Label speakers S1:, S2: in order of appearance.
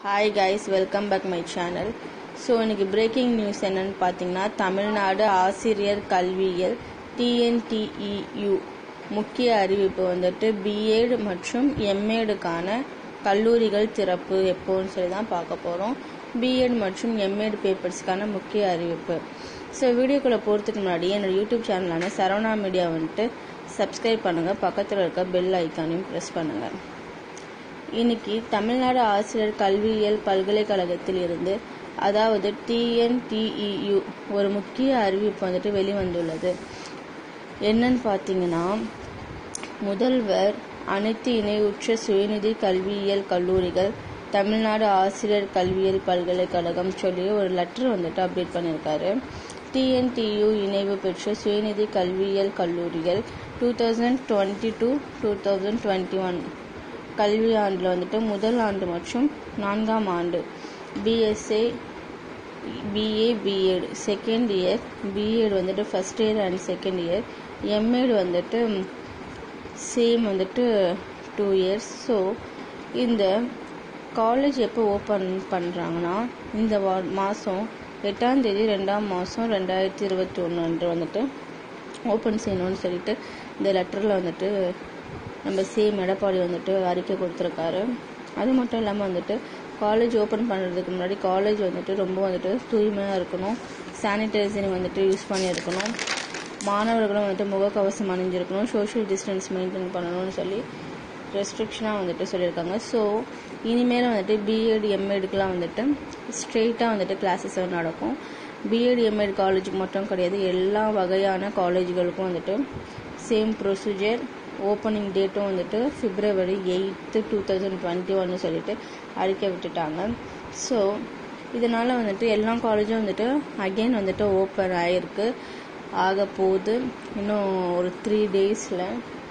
S1: hi guys welcome back my channel so இன்னைக்கு breaking news என்னன்னு பார்த்தீங்கன்னா தமிழ்நாடு ஆசிரியர் கல்வியியல் டிஎன்டிஇயு முக்கிய அறிவிப்பு வந்துட்டு பிஎட் மற்றும் எம்ஏடுக்கான கல்லூரிகள் திறப்பு எப்போன்னு சொல்லி தான் பார்க்க போகிறோம் பிஎட் மற்றும் எம்ஏட் பேப்பர்ஸ்க்கான முக்கிய அறிவிப்பு ஸோ வீடியோக்குள்ளே போகிறதுக்கு முன்னாடி என்னோட யூடியூப் சேனலான சரவணா மீடியா வந்துட்டு சப்ஸ்கிரைப் பண்ணுங்கள் பக்கத்தில் இருக்க பெல் ஐக்கானையும் ப்ரெஸ் பண்ணுங்கள் இன்னைக்கு தமிழ்நாடு ஆசிரியர் கல்வியியல் பல்கலைக்கழகத்தில் இருந்து அதாவது டிஎன்டிஇயு ஒரு முக்கிய அறிவிப்பு வந்துட்டு வெளிவந்துள்ளது என்னன்னு பார்த்தீங்கன்னா முதல்வர் அனைத்து இணையுற்ற சுயநிதி கல்வியியல் கல்லூரிகள் தமிழ்நாடு ஆசிரியர் கல்வியியல் பல்கலைக்கழகம் சொல்லி ஒரு லெட்டர் வந்துட்டு அப்டேட் பண்ணியிருக்காரு டிஎன்டியு இணைவு பெற்ற சுயநிதி கல்வியியல் கல்லூரிகள் two thousand twenty two two thousand twenty one கல்வி ஆண்டில் வந்துட்டு முதல் ஆண்டு மற்றும் நான்காம் ஆண்டு BSA BA BEd second year BEd வந்துட்டு first year and second year MEd வந்துட்டு சேம் வந்துட்டு டூ இயர்ஸ் ஸோ இந்த காலேஜ் எப்போ ஓப்பன் பண்ணுறாங்கன்னா இந்த வா மாதம் எட்டாம் தேதி ரெண்டாம் மாதம் ரெண்டாயிரத்தி இருபத்தி ஒன்று அன்று வந்துட்டு ஓப்பன் செய்யணும்னு சொல்லிட்டு இந்த லெட்டரில் வந்துட்டு நம்ம சேம் எடப்பாடி வந்துட்டு அறிக்கை கொடுத்துருக்காரு அது மட்டும் இல்லாமல் வந்துட்டு காலேஜ் ஓப்பன் பண்ணுறதுக்கு முன்னாடி காலேஜ் வந்துட்டு ரொம்ப வந்துட்டு தூய்மையாக இருக்கணும் சானிடைசரிங் வந்துட்டு யூஸ் பண்ணி இருக்கணும் மாணவர்களும் வந்துட்டு முகக்கவசம் அணிஞ்சிருக்கணும் சோஷியல் டிஸ்டன்ஸ் மெயின்டைன் பண்ணணும்னு சொல்லி ரெஸ்ட்ரிக்ஷனாக வந்துட்டு சொல்லியிருக்காங்க ஸோ இனிமேல் வந்துட்டு பிஎட் எம்எடுக்கெலாம் வந்துட்டு ஸ்ட்ரெயிட்டாக வந்துட்டு கிளாஸஸ் நடக்கும் பிஎட் எம்எட் காலேஜுக்கு மட்டும் கிடையாது எல்லா வகையான காலேஜுகளுக்கும் வந்துட்டு சேம் ப்ரொசீஜர் ஓப்பனிங் டேட்டும் வந்துட்டு February eight two thousand twenty ஒன்னு சொல்லிட்டு அறிக்கை விட்டுட்டாங்க ஸோ இதனால் வந்துட்டு எல்லா காலேஜும் வந்துட்டு அகெயின் வந்துட்டு ஓப்பன் ஆகிருக்கு ஆக போகுது இன்னும் ஒரு த்ரீ டேஸில்